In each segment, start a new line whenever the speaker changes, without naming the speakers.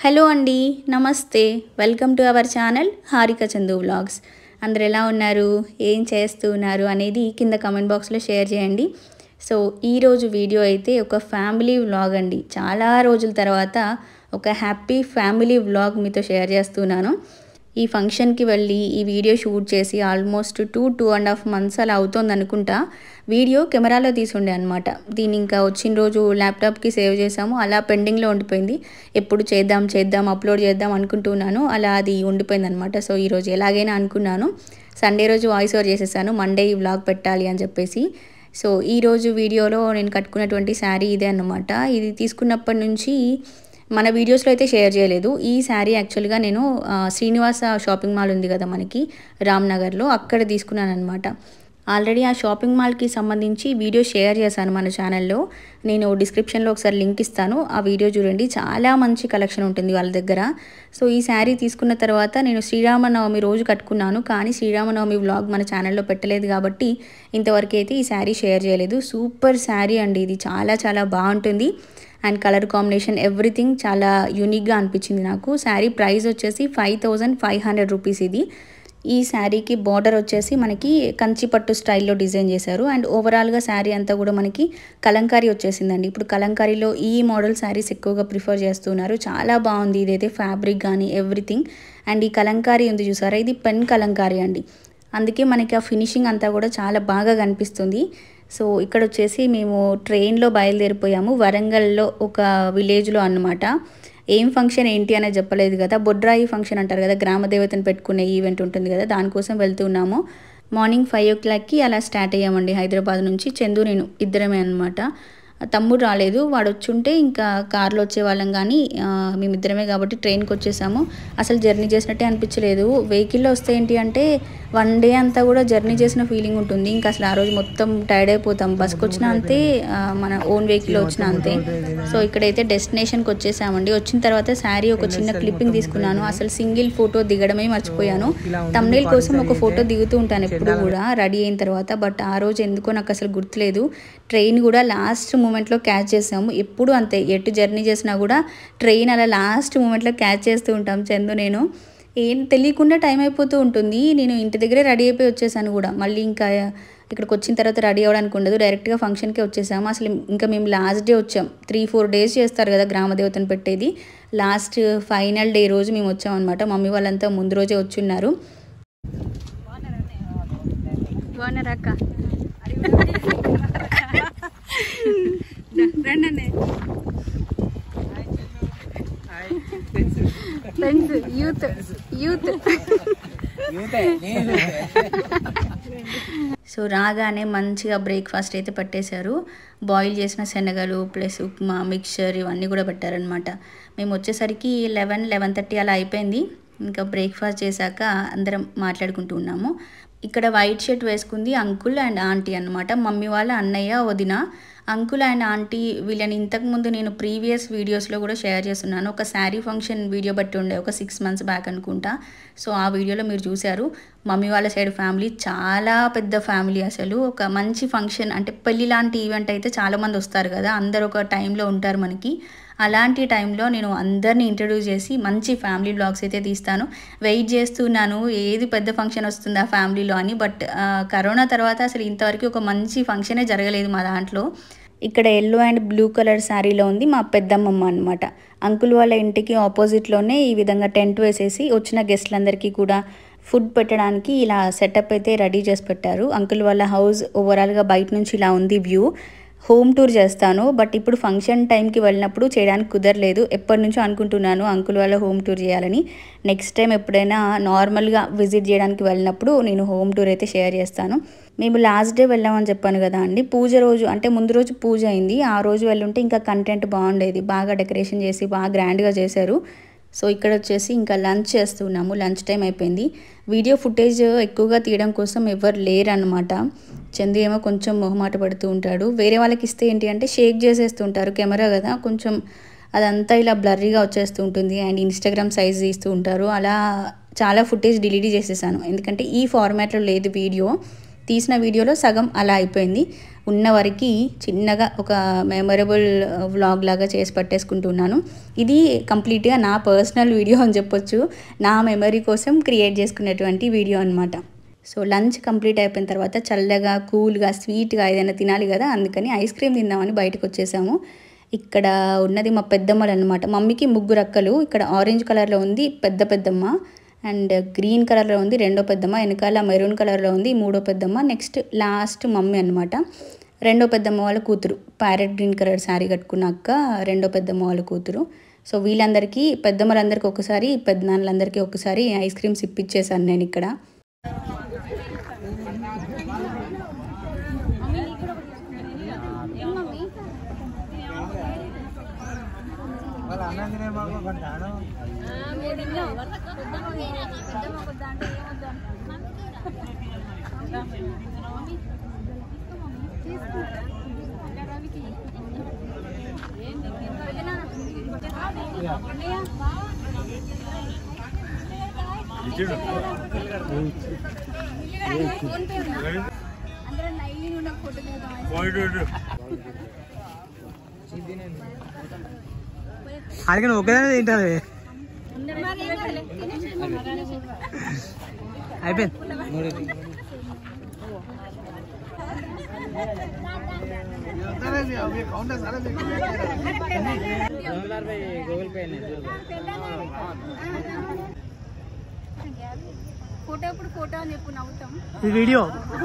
Hello అండి నమస్తే welcome to our channel Harika Chandu vlogs అందరు ఎలా ఉన్నారు ఏం చేస్తూ ఉన్నారు అనేది కింద కమెంట్ బాక్స్లో షేర్ చేయండి సో ఈరోజు వీడియో అయితే ఒక ఫ్యామిలీ వ్లాగ్ అండి చాలా రోజుల తర్వాత ఒక హ్యాపీ ఫ్యామిలీ వ్లాగ్ మీతో షేర్ చేస్తున్నాను ఈ ఫంక్షన్కి వెళ్ళి ఈ వీడియో షూట్ చేసి almost two two and half months అలా అవుతుంది అనుకుంటా వీడియో కెమెరాలో తీసుండే అనమాట దీన్ని ఇంకా వచ్చిన రోజు ల్యాప్టాప్కి సేవ్ చేసాము అలా పెండింగ్లో ఉండిపోయింది ఎప్పుడు చేద్దాం చేద్దాం అప్లోడ్ చేద్దాం అనుకుంటున్నాను అలా అది ఉండిపోయింది అనమాట సో ఈరోజు ఎలాగైనా అనుకున్నాను సండే రోజు వాయిస్ ఓవర్ చేసేసాను మండే ఈ వ్లాగ్ పెట్టాలి అని చెప్పేసి సో ఈరోజు వీడియోలో నేను కట్టుకున్నటువంటి శారీ ఇదే అనమాట ఇది తీసుకున్నప్పటి నుంచి మన వీడియోస్లో అయితే షేర్ చేయలేదు ఈ శారీ యాక్చువల్గా నేను ఆ, శ్రీనివాస షాపింగ్ మాల్ ఉంది కదా మనకి రామ్నగర్లో అక్కడ తీసుకున్నాను అనమాట ఆల్రెడీ ఆ షాపింగ్ మాల్కి సంబంధించి వీడియో షేర్ చేశాను మన ఛానల్లో నేను డిస్క్రిప్షన్లో ఒకసారి లింక్ ఇస్తాను ఆ వీడియో చూడండి చాలా మంచి కలెక్షన్ ఉంటుంది వాళ్ళ దగ్గర సో ఈ శారీ తీసుకున్న తర్వాత నేను శ్రీరామనవమి రోజు కట్టుకున్నాను కానీ శ్రీరామనవమి వ్లాగ్ మన ఛానల్లో పెట్టలేదు కాబట్టి ఇంతవరకు అయితే ఈ శారీ షేర్ చేయలేదు సూపర్ శారీ అండి ఇది చాలా చాలా బాగుంటుంది అండ్ కలర్ కాంబినేషన్ ఎవ్రీథింగ్ చాలా యూనిక్గా అనిపించింది నాకు శారీ ప్రైస్ వచ్చేసి five thousand five hundred rupees ఇది ఈ శారీకి బార్డర్ వచ్చేసి మనకి కంచిపట్టు స్టైల్లో డిజైన్ చేశారు అండ్ ఓవరాల్గా శారీ అంతా కూడా మనకి కలంకారీ వచ్చేసిందండి ఇప్పుడు కలంకారీలో ఈ మోడల్ శారీస్ ఎక్కువగా ప్రిఫర్ చేస్తున్నారు చాలా బాగుంది ఇదైతే ఫ్యాబ్రిక్ కానీ ఎవ్రీథింగ్ అండ్ ఈ కలంకారీ ఉంది చూసారా ఇది పెన్ కలంకారీ అండి అందుకే మనకి ఆ ఫినిషింగ్ అంతా కూడా చాలా బాగా కనిపిస్తుంది సో ఇక్కడ వచ్చేసి మేము ట్రైన్లో బయలుదేరిపోయాము వరంగల్లో ఒక విలేజ్లో అన్నమాట ఏం ఫంక్షన్ ఏంటి అనేది చెప్పలేదు కదా బొడ్రాయి ఫంక్షన్ అంటారు కదా గ్రామ దేవతను పెట్టుకునే ఈవెంట్ ఉంటుంది కదా దానికోసం వెళ్తున్నాము మార్నింగ్ ఫైవ్ ఓ క్లాక్కి అలా స్టార్ట్ అయ్యామండి హైదరాబాద్ నుంచి చందు నేను ఇద్దరమే అనమాట తమ్ముడు రాలేదు వాడు వచ్చుంటే ఇంకా కార్లో వచ్చేవాళ్ళం కానీ ఆ, మేమిద్దరమే కాబట్టి ట్రైన్కి వచ్చేసాము అసలు జర్నీ చేసినట్టే అనిపించలేదు వెహికల్లో వస్తే ఏంటి అంటే వన్ డే అంతా కూడా జర్నీ చేసిన ఫీలింగ్ ఉంటుంది ఇంకా అసలు ఆ రోజు మొత్తం టైర్డ్ అయిపోతాం బస్కి వచ్చినా అంతే ఆ, మన ఓన్ వెహికల్లో వచ్చినా అంతే సో ఇక్కడైతే డెస్టినేషన్కి వచ్చేసామండి వచ్చిన తర్వాత శారీ ఒక చిన్న క్లిప్పింగ్ తీసుకున్నాను అసలు సింగిల్ ఫోటో దిగడమే మర్చిపోయాను తమ్నేల్ కోసం ఒక ఫోటో దిగుతూ ఉంటాను ఎప్పుడు కూడా రెడీ అయిన తర్వాత బట్ ఆ రోజు ఎందుకో నాకు అసలు గుర్తులేదు ట్రైన్ కూడా లాస్ట్ మూమెంట్లో క్యాచ్ చేసాము ఎప్పుడు అంతే ఎటు జర్నీ చేసినా కూడా ట్రైన్ అలా లాస్ట్ మూమెంట్లో క్యాచ్ చేస్తూ ఉంటాం చందు నేను ఏం తెలియకుండా టైం అయిపోతూ ఉంటుంది నేను ఇంటి దగ్గరే రెడీ అయిపోయి వచ్చేసాను కూడా మళ్ళీ ఇంకా ఇక్కడికి వచ్చిన తర్వాత రెడీ అవ్వడానికి ఉండదు డైరెక్ట్గా ఫంక్షన్కే వచ్చేసాము అసలు ఇంకా మేము లాస్ట్ డే వచ్చాం త్రీ ఫోర్ డేస్ చేస్తారు కదా గ్రామ దేవతను పెట్టేది లాస్ట్ ఫైనల్ డే రోజు మేము వచ్చాం అనమాట మమ్మీ వాళ్ళంతా ముందు రోజే వచ్చున్నారు బాగున్నారా అక్క రండి ఫ్రెండ్స్ యూత్ యూత్ సో రాగానే మంచిగా బ్రేక్ఫాస్ట్ అయితే పట్టేశారు బాయిల్ చేసిన శనగలు ప్లస్ ఉప్మా మిక్చర్ ఇవన్నీ కూడా పెట్టారనమాట మేము వచ్చేసరికి లెవెన్ లెవెన్ థర్టీ అలా అయిపోయింది ఇంకా బ్రేక్ఫాస్ట్ చేశాక అందరం మాట్లాడుకుంటూ ఉన్నాము ఇక్కడ వైట్ షర్ట్ వేసుకుంది అంకుల్ అండ్ ఆంటీ అన్నమాట మమ్మీ వాళ్ళ అన్నయ్య వదిన అంకుల్ అండ్ ఆంటీ వీళ్ళని ఇంతకుముందు నేను ప్రీవియస్ వీడియోస్లో కూడా షేర్ చేస్తున్నాను ఒక శారీ ఫంక్షన్ వీడియో బట్టి ఉండే ఒక సిక్స్ మంత్స్ బ్యాక్ అనుకుంటా సో ఆ వీడియోలో మీరు చూశారు మమ్మీ వాళ్ళ సైడ్ ఫ్యామిలీ చాలా పెద్ద ఫ్యామిలీ అసలు ఒక మంచి ఫంక్షన్ అంటే పెళ్లి లాంటి ఈవెంట్ అయితే చాలామంది వస్తారు కదా అందరు ఒక టైంలో ఉంటారు మనకి అలాంటి టైంలో నేను అందరినీ ఇంట్రడ్యూస్ చేసి మంచి ఫ్యామిలీ బ్లాగ్స్ అయితే తీస్తాను వెయిట్ చేస్తున్నాను ఏది పెద్ద ఫంక్షన్ వస్తుందా ఫ్యామిలీలో అని బట్ ఆ, కరోనా తర్వాత అసలు ఇంతవరకు ఒక మంచి ఫంక్షనే జరగలేదు మా దాంట్లో ఇక్కడ ఎల్లో అండ్ బ్లూ కలర్ శారీలో ఉంది మా పెద్దమ్మమ్మ అనమాట అంకుల్ వాళ్ళ ఇంటికి ఆపోజిట్లోనే ఈ విధంగా టెంట్ వేసేసి వచ్చిన గెస్ట్లందరికీ కూడా ఫుడ్ పెట్టడానికి ఇలా సెటప్ అయితే రెడీ చేసి పెట్టారు అంకుల్ వాళ్ళ హౌస్ ఓవరాల్గా బయట నుంచి ఇలా ఉంది వ్యూ హోమ్ టూర్ చేస్తాను బట్ ఇప్పుడు ఫంక్షన్ టైంకి వెళ్ళినప్పుడు చేయడానికి కుదరలేదు ఎప్పటి నుంచో అనుకుంటున్నాను అంకుల్ వాళ్ళ హోమ్ టూర్ చేయాలని నెక్స్ట్ టైం ఎప్పుడైనా నార్మల్గా విజిట్ చేయడానికి వెళ్ళినప్పుడు నేను హోమ్ టూర్ అయితే షేర్ చేస్తాను మేము లాస్ట్ డే వెళ్ళామని చెప్పాను కదా అండి పూజ రోజు అంటే ముందు రోజు పూజ అయింది ఆ రోజు వెళ్ళుంటే ఇంకా కంటెంట్ బాగుండేది బాగా డెకరేషన్ చేసి బాగా గ్రాండ్గా చేశారు సో ఇక్కడ వచ్చేసి ఇంకా లంచ్ చేస్తున్నాము లంచ్ టైం అయిపోయింది వీడియో ఫుటేజ్ ఎక్కువగా తీయడం కోసం ఎవరు లేరన్నమాట చందు ఏమో కొంచెం మొహమాట పడుతూ ఉంటాడు వేరే వాళ్ళకి ఇస్తే ఏంటి అంటే షేక్ చేసేస్తుంటారు కెమెరా కదా కొంచెం అదంతా ఇలా బ్లర్రీగా వచ్చేస్తూ ఉంటుంది అండ్ ఇన్స్టాగ్రామ్ సైజ్ తీస్తూ ఉంటారు అలా చాలా ఫుటేజ్ డిలీట్ చేసేసాను ఎందుకంటే ఈ ఫార్మాట్లో లేదు వీడియో తీసిన వీడియోలో సగం అలా అయిపోయింది ఉన్న వరకు చిన్నగా ఒక మెమరబుల్ వ్లాగ్ లాగా చేసి పట్టేసుకుంటున్నాను ఇది కంప్లీట్గా నా పర్సనల్ వీడియో అని చెప్పొచ్చు నా మెమరీ కోసం క్రియేట్ చేసుకున్నటువంటి వీడియో అనమాట సో లంచ్ కంప్లీట్ అయిపోయిన తర్వాత చల్లగా కూల్గా స్వీట్గా ఏదైనా తినాలి కదా అందుకని ఐస్ క్రీమ్ తిందామని బయటకు వచ్చేసాము ఇక్కడ ఉన్నది మా పెద్దమ్మలు అనమాట మమ్మీకి ముగ్గురు అక్కలు ఇక్కడ ఆరెంజ్ కలర్లో ఉంది పెద్ద పెద్దమ్మ అండ్ గ్రీన్ కలర్లో ఉంది రెండో పెద్దమ్మ వెనకాల మెరూన్ కలర్లో ఉంది మూడో పెద్దమ్మ నెక్స్ట్ లాస్ట్ మమ్మీ అనమాట రెండో పెద్దమ్మ వాళ్ళ కూతురు ప్యారెట్ గ్రీన్ కలర్ శారీ కట్టుకున్నాక రెండో పెద్దమ్మ వాళ్ళ కూతురు సో వీళ్ళందరికీ పెద్దమ్మలందరికీ ఒకసారి పెద్దనాన్నలందరికీ ఒకసారి ఐస్ క్రీమ్స్ ఇప్పించేసాను నేను ఇక్కడ
వాళ్ళ అన్నం తినే బాబు కొంటాను అడిగిన ఒకేదానే తింటారు అయిపోయింది
ఫోటో ఇప్పుడు ఫోటో అని చెప్పు నవ్వుతాం
ఈ వీడియో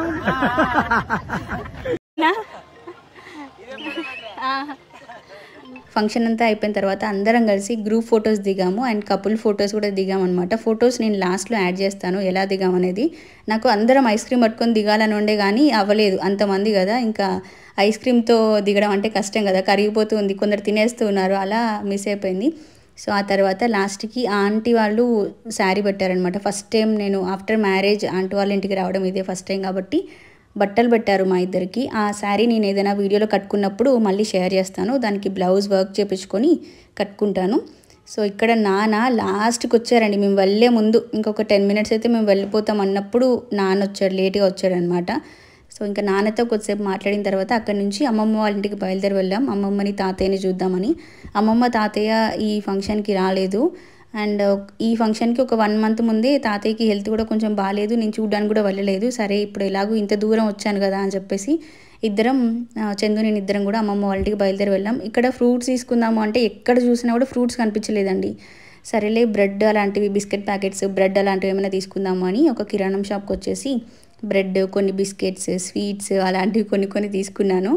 ఫంక్షన్ అంతా అయిపోయిన తర్వాత అందరం కలిసి గ్రూప్ ఫొటోస్ దిగాము అండ్ కపుల్ ఫొటోస్ కూడా దిగామన్నమాట ఫొటోస్ నేను లాస్ట్లో యాడ్ చేస్తాను ఎలా దిగామనేది నాకు అందరం ఐస్ క్రీమ్ పట్టుకొని దిగాలని ఉండే కానీ అవ్వలేదు అంతమంది కదా ఇంకా ఐస్ క్రీమ్తో దిగడం అంటే కష్టం కదా కరిగిపోతూ ఉంది కొందరు తినేస్తూ ఉన్నారు అలా మిస్ అయిపోయింది సో ఆ తర్వాత లాస్ట్కి ఆ ఆంటీ వాళ్ళు శారీ పెట్టారనమాట ఫస్ట్ టైం నేను ఆఫ్టర్ మ్యారేజ్ ఆంటీ వాళ్ళ ఇంటికి రావడం ఇదే ఫస్ట్ టైం కాబట్టి బట్టలు పెట్టారు మా ఇద్దరికి ఆ శారీ నేను ఏదైనా వీడియోలో కట్టుకున్నప్పుడు మళ్ళీ షేర్ చేస్తాను దానికి బ్లౌజ్ వర్క్ చేపించుకొని కట్టుకుంటాను సో ఇక్కడ నాన్న లాస్ట్కి వచ్చారండి మేము వెళ్ళే ముందు ఇంకొక టెన్ మినిట్స్ అయితే మేము వెళ్ళిపోతాం అన్నప్పుడు నాన్న వచ్చాడు లేట్గా వచ్చాడనమాట సో ఇంకా నాన్నతో కొద్దిసేపు మాట్లాడిన తర్వాత అక్కడి నుంచి అమ్మమ్మ వాళ్ళ ఇంటికి బయలుదేరి వెళ్ళాం అమ్మమ్మని తాతయ్యని చూద్దామని అమ్మమ్మ తాతయ్య ఈ ఫంక్షన్కి రాలేదు అండ్ ఈ ఫంక్షన్కి ఒక వన్ మంత్ ముందే తాతయ్యకి హెల్త్ కూడా కొంచెం బాగాలేదు నేను చూడడానికి కూడా వెళ్ళలేదు సరే ఇప్పుడు ఎలాగో ఇంత దూరం వచ్చాను కదా అని చెప్పేసి ఇద్దరం ఆ, చందు నేను ఇద్దరం కూడా అమ్మమ్మ వాళ్ళ ఇంటికి బయలుదేరి వెళ్ళాం ఇక్కడ ఫ్రూట్స్ తీసుకుందాము అంటే ఎక్కడ చూసినా కూడా ఫ్రూట్స్ కనిపించలేదండి సరేలే బ్రెడ్ అలాంటివి బిస్కెట్ ప్యాకెట్స్ బ్రెడ్ అలాంటివి ఏమైనా తీసుకుందాము అని ఒక కిరాణం షాప్కి వచ్చేసి బ్రెడ్ కొన్ని బిస్కెట్స్ స్వీట్స్ అలాంటివి కొన్ని కొన్ని తీసుకున్నాను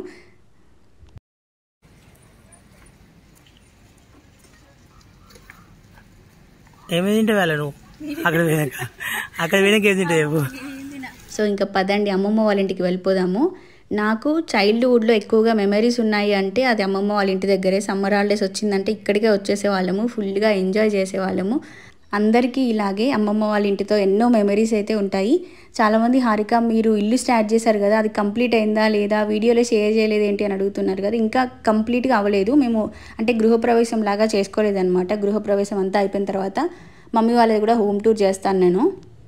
ఏమి తింటే వెళ్ళ నువ్వు అక్కడ పోయినాక అక్కడ పోయినాక ఏం తింటే చెప్పు
సో ఇంకా పదండి అమ్మమ్మ వాళ్ళ ఇంటికి వెళ్ళిపోదాము నాకు చైల్డ్హుడ్లో ఎక్కువగా మెమరీస్ ఉన్నాయి అంటే అది అమ్మమ్మ వాళ్ళ ఇంటి దగ్గరే సమ్మర్ హాలిడేస్ వచ్చిందంటే ఇక్కడికే వచ్చేసేవాళ్ళము ఫుల్గా ఎంజాయ్ చేసేవాళ్ళము అందరికీ ఇలాగే అమ్మమ్మ వాళ్ళ ఇంటితో ఎన్నో మెమరీస్ అయితే ఉంటాయి చాలామంది హారిక మీరు ఇల్లు స్టార్ట్ చేశారు కదా అది కంప్లీట్ అయిందా లేదా వీడియోలో షేర్ చేయలేదు ఏంటి అని అడుగుతున్నారు కదా ఇంకా కంప్లీట్గా అవ్వలేదు మేము అంటే గృహప్రవేశం లాగా చేసుకోలేదన్నమాట గృహప్రవేశం అంతా అయిపోయిన తర్వాత మమ్మీ వాళ్ళది కూడా హోమ్ టూర్ చేస్తాను నేను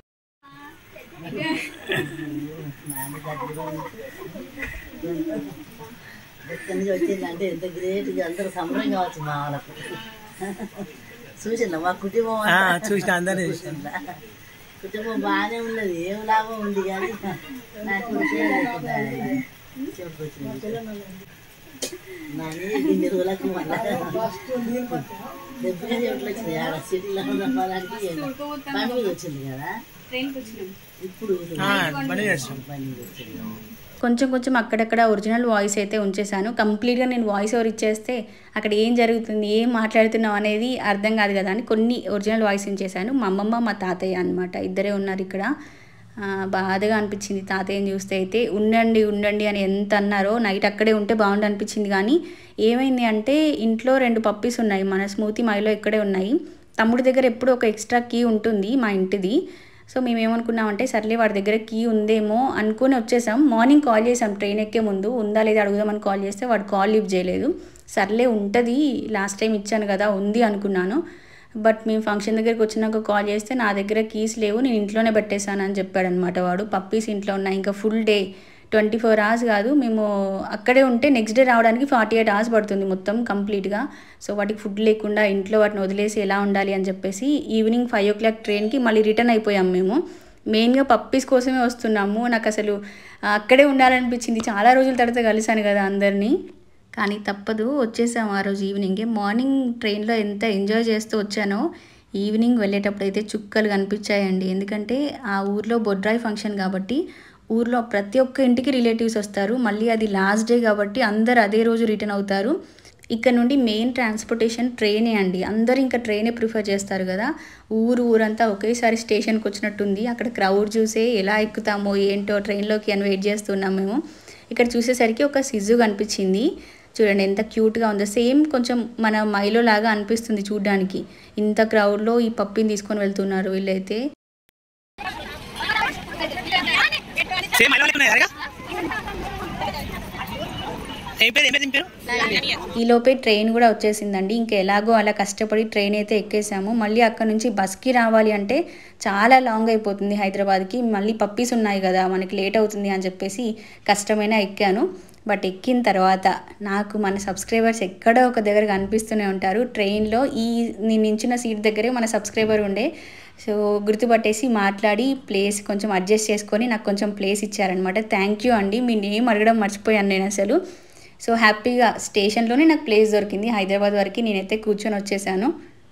ఎక్కడి నుంచి వచ్చిందంటే ఎంత గ్రేట్ గా అందరూ సంబరం కావచ్చు మా వాళ్ళకు చూసిందా మా కుటుంబం
ఆ,
అంతా
చూసిన అందరినీ చూసిన
చూసిందా? కుటుంబం బాగానే ఉన్నది ఏం లాభం ఉంది కానీ నాకు ఉపయోగం లేకుండా చెప్పుకొచ్చింది నాని ఇన్ని రోజులకు మళ్ళా డెబ్బై చెట్లు వచ్చింది ఆడ సిటీలో ఉన్న పొలానికి బండి మీద వచ్చింది కదా ఇప్పుడు
ఆ, బండి చేస్తాం
బండి మీద వచ్చింది
కొంచెం కొంచెం అక్కడక్కడ ఒరిజినల్ వాయిస్ అయితే ఉంచేశాను కంప్లీట్గా నేను వాయిస్ ఓవర్ ఇచ్చేస్తే అక్కడ ఏం జరుగుతుంది ఏం మాట్లాడుతున్నాం అనేది అర్థం కాదు కదా అని కొన్ని ఒరిజినల్ వాయిస్ ఉంచేశాను మా అమ్మమ్మ మా తాతయ్య అనమాట ఇద్దరే ఉన్నారు ఇక్కడ ఆ, బాధగా అనిపించింది తాతయ్యని చూస్తే అయితే ఉండండి ఉండండి అని ఎంత అన్నారో నైట్ అక్కడే ఉంటే బాగుండు అనిపించింది కానీ ఏమైంది అంటే ఇంట్లో రెండు పప్పీస్ ఉన్నాయి మన స్మూతి మైలో ఇక్కడే ఉన్నాయి తమ్ముడి దగ్గర ఎప్పుడు ఒక ఎక్స్ట్రా కీ ఉంటుంది మా ఇంటిది సో మేము ఏమనుకున్నామంటే సర్లే వాడి దగ్గర కీ ఉందేమో అనుకుని వచ్చేసాం మార్నింగ్ కాల్ చేసాం ట్రైన్ ఎక్కే ముందు ఉందా లేదా అడుగుదామని కాల్ చేస్తే వాడు కాల్ లిఫ్ట్ చేయలేదు సర్లే ఉంటుంది లాస్ట్ టైం ఇచ్చాను కదా ఉంది అనుకున్నాను బట్ మేము ఫంక్షన్ దగ్గరికి వచ్చినాక కాల్ చేస్తే నా దగ్గర కీస్ లేవు నేను ఇంట్లోనే పెట్టేశాను అని చెప్పాడనమాట వాడు పప్పీస్ ఇంట్లో ఉన్నాయి ఇంకా full day twenty four hours కాదు మేము అక్కడే ఉంటే నెక్స్ట్ డే రావడానికి ఫార్టీ ఎయిట్ అవర్స్ పడుతుంది మొత్తం కంప్లీట్గా సో వాటికి ఫుడ్ లేకుండా ఇంట్లో వాటిని వదిలేసి ఎలా ఉండాలి అని చెప్పేసి ఈవినింగ్ ఫైవ్ ఓ క్లాక్ ట్రైన్కి మళ్ళీ రిటర్న్ అయిపోయాం మేము మెయిన్గా పప్పీస్ కోసమే వస్తున్నాము నాకు అసలు ఆ, అక్కడే ఉండాలనిపించింది చాలా రోజుల తర్వాత కలిశాను కదా అందరినీ కానీ తప్పదు వచ్చేసాము ఆ రోజు ఈవినింగే మార్నింగ్ ట్రైన్లో ఎంత ఎంజాయ్ చేస్తూ వచ్చానో ఈవినింగ్ వెళ్ళేటప్పుడు అయితే చుక్కలు కనిపించాయండి ఎందుకంటే ఆ ఊర్లో బొడ్రాయి ఫంక్షన్ కాబట్టి ఊర్లో ప్రతి ఒక్క ఇంటికి రిలేటివ్స్ వస్తారు మళ్ళీ అది లాస్ట్ డే కాబట్టి అందరు అదే రోజు రిటర్న్ అవుతారు ఇక్కడ నుండి మెయిన్ ట్రాన్స్పోర్టేషన్ ట్రైనే అండి అందరు ఇంకా ట్రైనే ప్రిఫర్ చేస్తారు కదా ఊరు ఊరంతా ఒకేసారి స్టేషన్కి వచ్చినట్టుంది అక్కడ క్రౌడ్ చూసే ఎలా ఎక్కుతామో ఏంటో ట్రైన్లోకి అని వెయిట్ చేస్తున్నాం మేము ఇక్కడ చూసేసరికి ఒక సిజు కనిపించింది చూడండి ఎంత క్యూట్గా ఉందో సేమ్ కొంచెం మన మైలో లాగా అనిపిస్తుంది చూడ్డానికి ఇంత క్రౌడ్లో ఈ పప్పిని తీసుకొని వెళ్తున్నారు వీళ్ళైతే
సేమ్ అలా ఉన్నాయి కదా ఏం పేరు ఏం పేరు ఏం పేరు
ఈలోపే ట్రైన్ కూడా వచ్చేసిందండి ఇంకా ఎలాగో అలా కష్టపడి ట్రైన్ అయితే ఎక్కేసాము మళ్ళీ అక్కడ నుంచి బస్కి రావాలి అంటే చాలా లాంగ్ అయిపోతుంది హైదరాబాద్కి మళ్ళీ పప్పీస్ ఉన్నాయి కదా మనకి లేట్ అవుతుంది అని చెప్పేసి కష్టమైనా ఎక్కాను బట్ ఎక్కిన తర్వాత నాకు మన సబ్స్క్రైబర్స్ ఎక్కడో ఒక దగ్గర కనిపిస్తూనే ఉంటారు ట్రైన్లో ఈ నేను నించిన సీట్ దగ్గరే మన సబ్స్క్రైబర్ ఉండే సో గుర్తుపట్టేసి మాట్లాడి ప్లేస్ కొంచెం అడ్జస్ట్ చేసుకొని నాకు కొంచెం ప్లేస్ ఇచ్చారనమాట థ్యాంక్ యూ అండి మీ నేమ్ అడగడం మర్చిపోయాను నేను అసలు సో హ్యాపీగా స్టేషన్లోనే నాకు ప్లేస్ దొరికింది హైదరాబాద్ వరకు నేనైతే కూర్చొని వచ్చేసాను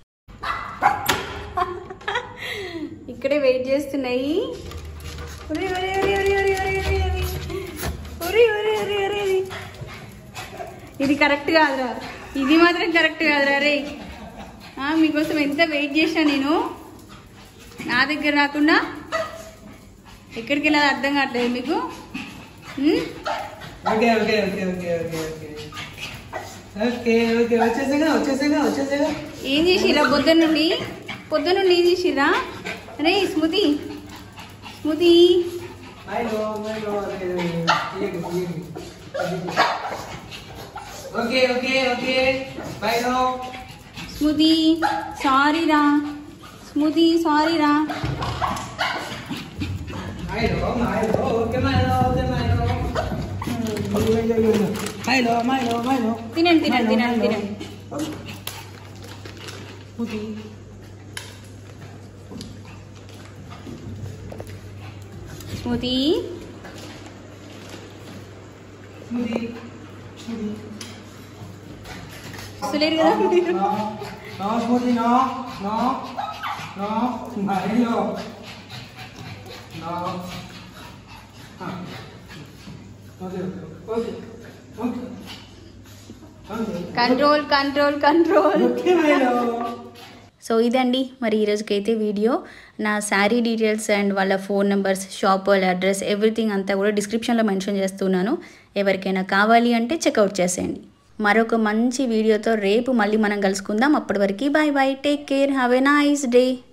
ఇక్కడే వెయిట్ చేస్తున్నాయి ఒరే, ఒరే, ఒరే, ఒరే, ఒరే, ఒరే, ఒరే, ఒరే. ఒరే, ఒరే, ఒరే, ఒరే, ఒరే. ఇది కరెక్ట్ కాదురా ఇది మాత్రం కరెక్ట్ కాదురా రే ఆ, మీకోసం ఎంత వెయిట్ చేశా నేను నా దగ్గర రాకుండా ఎక్కడికి వెళ్ళాలో అర్థం కావట్లేదు మీకు ఉమ్?
Okay okay okay okay okay okay okay okay వచ్చేసాగా వచ్చేసాగా వచ్చేసాగా
ఏం చేసిరా పొద్దున్న నుండి పొద్దున్న నుండి ఏం చేసిరా అరే Smriti Smriti
Milo Milo okay okay okay Milo
Smriti sorry రా స్మృతి సారీ రా
మైలో మైలో ఓకే మైలో ఓకే మైలో మైలో మైలో మైలో
తినండి తినండి తినండి తినండి స్మృతి వస్తలేరు కదా మీరు
No, no, Smoothie, no, no, no, Mario. No. Ah. Okay, okay, okay. Okay.
Control control control
Okay, Milo.
So ఇదండి మరి ఈరోజుకైతే వీడియో నా శారీ డీటెయిల్స్ అండ్ వాళ్ళ ఫోన్ నెంబర్స్ షాప్ వాళ్ళ అడ్రస్ ఎవ్రీథింగ్ అంతా కూడా డిస్క్రిప్షన్లో మెన్షన్ చేస్తున్నాను ఎవరికైనా కావాలి అంటే చెక్అవుట్ చేసేయండి మరొక మంచి వీడియోతో రేపు మళ్ళీ మనం కలుసుకుందాం అప్పటి వరకు bye bye take care have a nice day